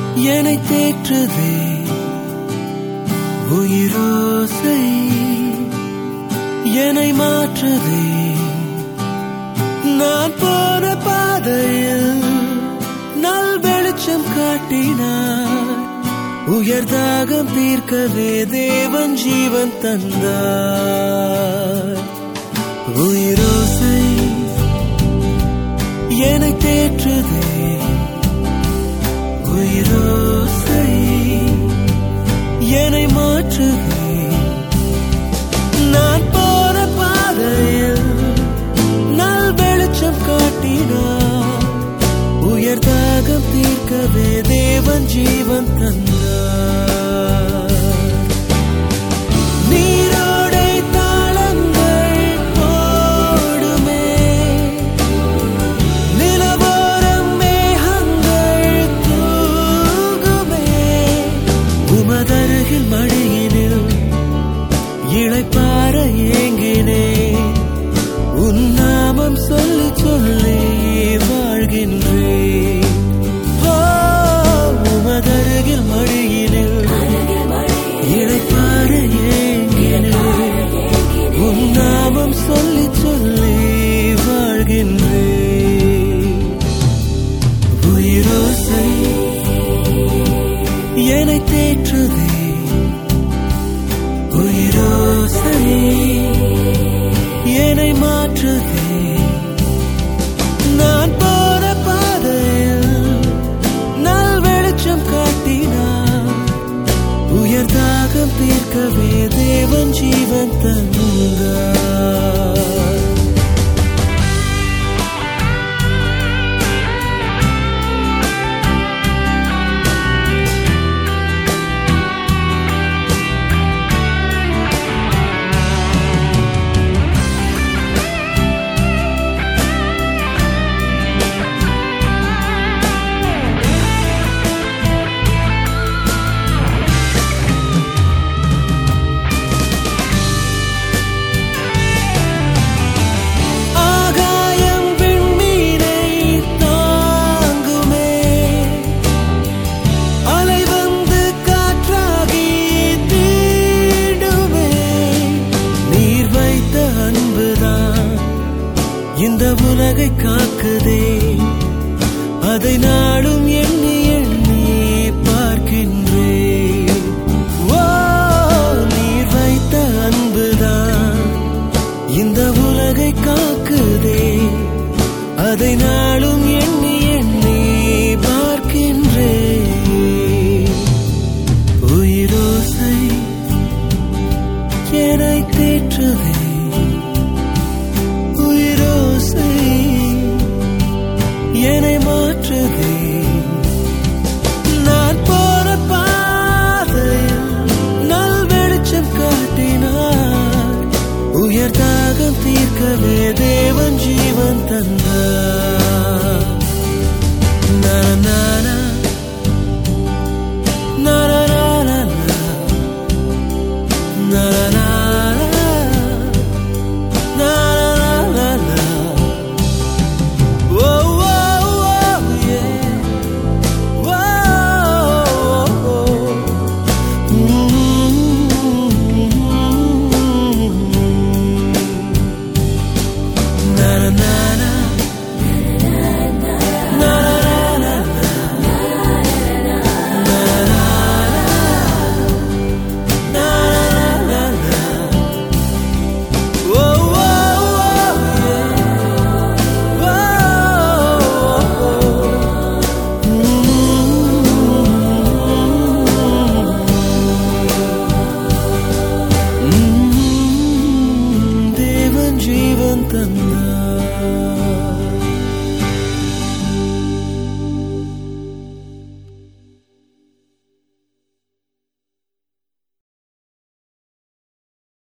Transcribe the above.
என்னை தேற்றுதே உயிரோசை என்னை மாற்றுதே நான் போன பாதையில் நல் வெளிச்சம் காட்டினார் உயர்தாகம் தீர்க்கவே தேவன் ஜீவன் தந்தார் உயிரோசை என்னை தேற்றுதே உயிரோசை என்னை மாற்றுதே நான் போன பாதையில் நல் வெளிச்சம் காட்டினார் உயர்தாகம் தீர்க்கவே தேவன் ஜீவன் தந்தார் நீரோடை தாளங்கள் போடுமே நிலவோரம் மேகங்கள் தூகுமே உமதருகில் மழையினில் இளைப்பார ஏங்கினேன் உன் நாமம் சொல்லி சொல்லி வாழ்கின்றேன் ஓ, உமதருகில் மழையினில் இளைப்பார ஏங்கினேன் உன் நாமம் சொல்லி சொல்லி வாழ்கின்றேன் உயிரோசை என்னை தேற்றுதே உயிரோசை என்னை மாற்றுதே நான் போன பாதையில் நல் வெளிச்சம் காட்டினார் உயர்தாகம் தீர்க்கவே தேவன் ஜீவன் தந்தார் ஆகாயம் விண்மீனை தாங்குமே அலை வந்து காற்றாகி தீண்டுமே நீர் வைத்த அன்புதான் இந்த உலகை காக்குதே அதை நாடும் எண்ணி எண்ணி பார்க்கின்றேன் ஓ நீர் வைத்த அன்புதான் இந்த உலகை காக்குதே அதை நாளும் எண்ணி எண்ணி பார்க்கின்றேன் உயிரோசை என்னை தேற்றுதே உயிரோசை என்னை மாற்றுதே நான் போன பாதையில் நல் வெளிச்சம் காட்டினார் உயர்தாகம் தீர்க்கவே தேவன் ஜீவன் தந்தார் நானா தேவன் ஜீவன் தந்தார்